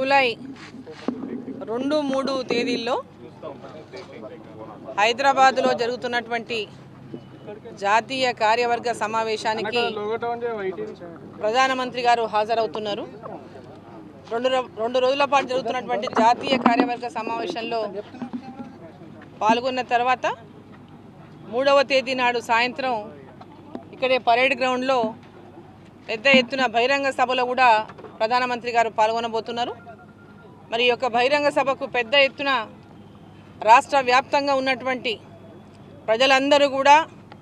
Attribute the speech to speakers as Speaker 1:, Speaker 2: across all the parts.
Speaker 1: July రెండు మూడు తేదీల్లో హైదరాబాద్లో జరుగుతున్నటువంటి జాతీయ కార్యవర్గ సమావేశానికి ప్రధానమంత్రి గారు హాజరవుతున్నారు రెండు రో- రెండు రోజుల పాటు జరుగుతున్నటువంటి జాతీయ కార్యవర్గ సమావేశంలో పాల్గొన్న తర్వాత మూడవ తేదీ నాడు సాయంత్రం ఇక్కడే పరేడ్ గ్రౌండ్లో పెద్ద ఎత్తున బహిరంగ సభలో కూడా ప్రధానమంత్రి గారు పాల్గొనబోతున్నారు మరి ఈ యొక్క బహిరంగ సభకు పెద్ద ఎత్తున రాష్ట్ర వ్యాప్తంగా ఉన్నటువంటి ప్రజలందరూ కూడా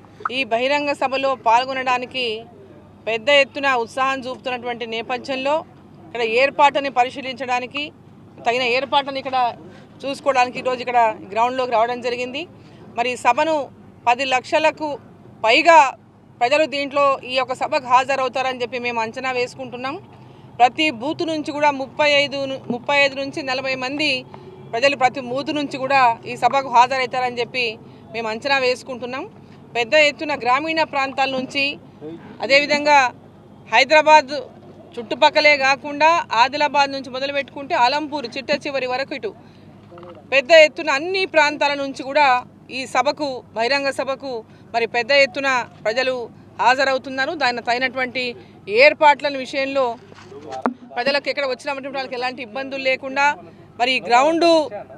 Speaker 1: ఈ బహిరంగ సభలో పాల్గొనడానికి పెద్ద ఎత్తున ఉత్సాహం చూపుతున్నటువంటి నేపథ్యంలో ఇక్కడ ఏర్పాటుని పరిశీలించడానికి తగిన ఏర్పాటుని ఇక్కడ చూసుకోవడానికి ఈరోజు ఇక్కడ గ్రౌండ్లోకి రావడం జరిగింది మరి ఈ సభను పది లక్షలకు పైగా ప్రజలు దీంట్లో ఈ యొక్క సభకు హాజరవుతారని చెప్పి మేము అంచనా వేసుకుంటున్నాం ప్రతి బూత్ నుంచి కూడా ముప్పై ఐదు ను- ముప్పై ఐదు నుంచి నలభై మంది ప్రజలు ప్రతి బూత్ నుంచి కూడా ఈ సభకు హాజరవుతారని చెప్పి మేము అంచనా వేసుకుంటున్నాం పెద్ద ఎత్తున గ్రామీణ ప్రాంతాల నుంచి అదేవిధంగా హైదరాబాద్ చుట్టుపక్కలే కాకుండా ఆదిలాబాద్ నుంచి మొదలు పెట్టుకుంటే అలంపూర్ చిట్ట చివరి వరకు ఇటు పెద్ద ఎత్తున అన్ని ప్రాంతాల నుంచి కూడా ఈ సభకు బహిరంగ సభకు మరి పెద్ద ఎత్తున ప్రజలు హాజరవుతున్నారు దాని తగినటువంటి ఏర్పాట్ల విషయంలో ప్రజలకు ఎక్కడ వచ్చినటువంటి వాళ్ళకి ఎలాంటి ఇబ్బందులు లేకుండా మరి ఈ గ్రౌండు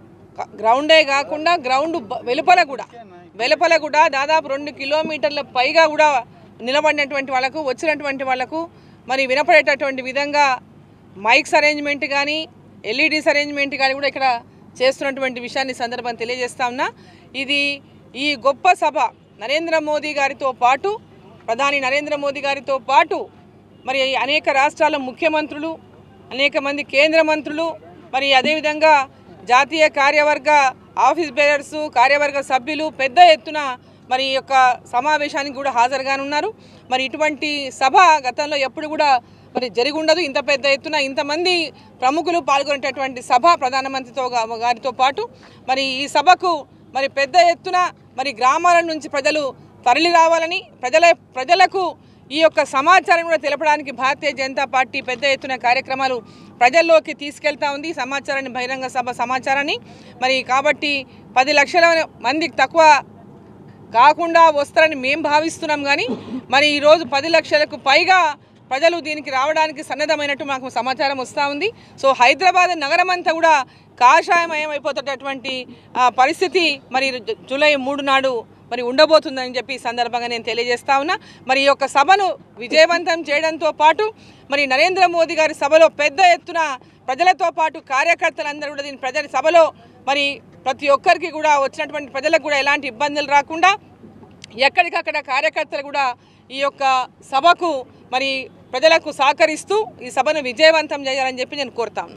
Speaker 1: గ్రౌండే కాకుండా గ్రౌండ్ బ- వెలుపల కూడా వెలుపల కూడా దాదాపు రెండు కిలోమీటర్ల పైగా కూడా నిలబడినటువంటి వాళ్ళకు వచ్చినటువంటి వాళ్ళకు మరి వినపడేటటువంటి విధంగా మైక్స్ అరేంజ్మెంట్ కానీ ఎల్ఈడీస్ అరేంజ్మెంట్ కానీ కూడా ఇక్కడ చేస్తున్నటువంటి విషయాన్ని ఈ సందర్భం తెలియజేస్తా ఉన్నా ఇది ఈ గొప్ప సభ నరేంద్ర మోదీ గారితో పాటు ప్రధాని నరేంద్ర మోదీ గారితో పాటు మరి అనేక రాష్ట్రాల ముఖ్యమంత్రులు అనేక మంది కేంద్ర మంత్రులు మరి అదేవిధంగా జాతీయ కార్యవర్గ ఆఫీస్ బేరర్స్ కార్యవర్గ సభ్యులు పెద్ద ఎత్తున మరి ఈ యొక్క సమావేశానికి కూడా హాజరుగానున్నారు మరి ఇటువంటి సభ గతంలో ఎప్పుడు కూడా మరి జరిగి ఉండదు ఇంత పెద్ద ఎత్తున ఇంతమంది ప్రముఖులు పాల్గొనేటటువంటి సభ ప్రధానమంత్రితో గా- గారితో పాటు మరి ఈ సభకు మరి పెద్ద ఎత్తున మరి గ్రామాల నుంచి ప్రజలు తరలి రావాలని ప్రజల ప్రజలకు ఈ యొక్క సమాచారం కూడా తెలపడానికి భారతీయ జనతా పార్టీ పెద్ద ఎత్తున కార్యక్రమాలు ప్రజల్లోకి తీసుకెళ్తా ఉంది ఈ సమాచారాన్ని బహిరంగ సభ సమాచారాన్ని మరి కాబట్టి పది లక్షల మందికి తక్కువ కాకుండా వస్తారని మేము భావిస్తున్నాం కానీ మరి ఈరోజు పది లక్షలకు పైగా ప్రజలు దీనికి రావడానికి సన్నద్ధమైనట్టు మాకు సమాచారం వస్తూ ఉంది సో హైదరాబాద్ నగరం అంతా కూడా కాషాయమయం అయిపోతున్నటువంటి ఆ, పరిస్థితి మరి జు- జూలై మూడు నాడు మరి ఉండబోతుందని చెప్పి ఈ సందర్భంగా నేను తెలియజేస్తా ఉన్నా మరి ఈ యొక్క సభను విజయవంతం చేయడంతో పాటు మరి నరేంద్ర మోదీ గారి సభలో పెద్ద ఎత్తున ప్రజలతో పాటు కార్యకర్తలందరూ కూడా దీని ప్రజల సభలో మరి ప్రతి ఒక్కరికి కూడా వచ్చినటువంటి ప్రజలకు కూడా ఎలాంటి ఇబ్బందులు రాకుండా ఎక్కడికక్కడ కార్యకర్తలు కూడా ఈ యొక్క సభకు మరి ప్రజలకు సహకరిస్తూ ఈ సభను విజయవంతం చేయాలని చెప్పి నేను కోరుతాను